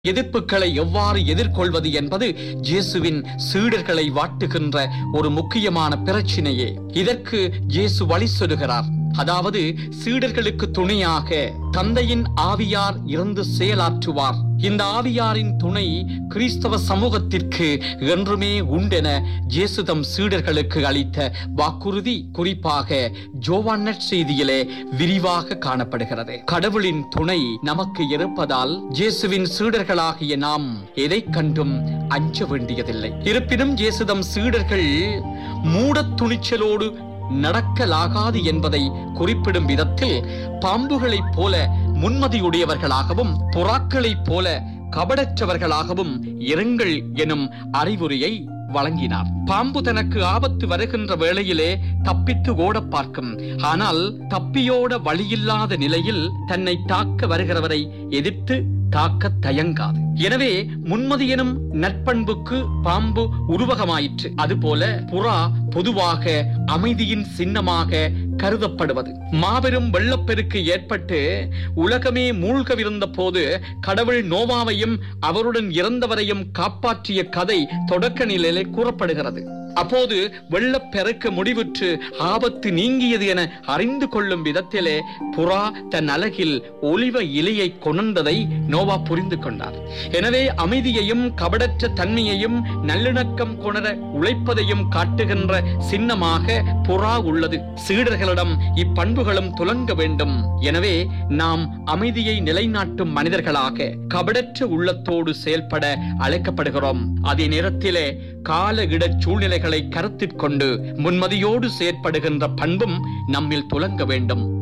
எதிர்ப்புகளை எவ்வாறு எதிர்கொள்வது என்பது இயேசுவின் சீடர்களை வாட்டுகின்ற ஒரு முக்கியமான பிரச்சினையே இதற்கு இயேசு வழி சொல்லுகிறார் அதாவது சீடர்களுக்கு துணையாக தந்தையின் ஆவியார் இருந்து செயலாற்றுவார் இந்த ஆவியாரின் துணை கிறிஸ்தவ சமூகத்திற்கு என்றுமே உண்டென இயேசு தம் சீடர்களுக்கு அளித்த வாக்குறுதி குறிப்பாக ஜோவான் செய்தியிலே விரிவாக காணப்படுகிறது கடவுளின் துணை நமக்கு இருப்பதால் இயேசுவின் சீடர்களாகிய நாம் எதைக் கண்டும் அஞ்ச வேண்டியதில்லை இருப்பினும் இயேசுதம் சீடர்கள் மூடத் துணிச்சலோடு நடக்கலாகாது என்பதை குறிப்பிடும் விதத்தில் பாம்புகளைப் போல முன்மதியுடையவர்களாகவும் புறாக்களைப் போல கபடற்றவர்களாகவும் இருங்கள் எனும் அறிவுரையை வழங்கினார் பாம்பு தனக்கு ஆபத்து வருகின்ற வேளையிலே தப்பித்து ஓட பார்க்கும் ஆனால் தப்பியோட வழியில்லாத நிலையில் தன்னை தாக்க வருகிறவரை எதிர்த்து தாக்க தயங்காது எனவே முன்மதி எனும் நட்பண்புக்கு பாம்பு உருவகமாயிற்று அதுபோல புறா பொதுவாக அமைதியின் சின்னமாக கருதப்படுவது மாபெரும் வெள்ளப்பெருக்கு ஏற்பட்டு உலகமே மூழ்கவிருந்த போது கடவுள் நோவாவையும் அவருடன் இறந்தவரையும் காப்பாற்றிய கதை தொடக்க நிலையிலே கூறப்படுகிறது அப்போது வெள்ளப்பெருக்க முடிவுற்று ஆபத்து நீங்கியது என அறிந்து கொள்ளும் விதத்திலே புறா தன் அழகில் ஒளிவ இலையை கொணர்ந்ததை நோவா புரிந்து கொண்டார் எனவே அமைதியையும் கபடற்ற தன்மையையும் நல்லிணக்கம் கொணர உழைப்பதையும் காட்டுகின்ற சின்னமாக புறா உள்ளது சீடர்களிடம் இப்பண்புகளும் துலங்க வேண்டும் எனவே நாம் அமைதியை நிலைநாட்டும் மனிதர்களாக கபடற்ற உள்ளத்தோடு செயல்பட அழைக்கப்படுகிறோம் அதே நேரத்திலே கால இட சூழ்நிலைகளை கருத்தில் கொண்டு முன்மதியோடு செயற்படுகின்ற பண்பும் நம்மில் துலங்க வேண்டும்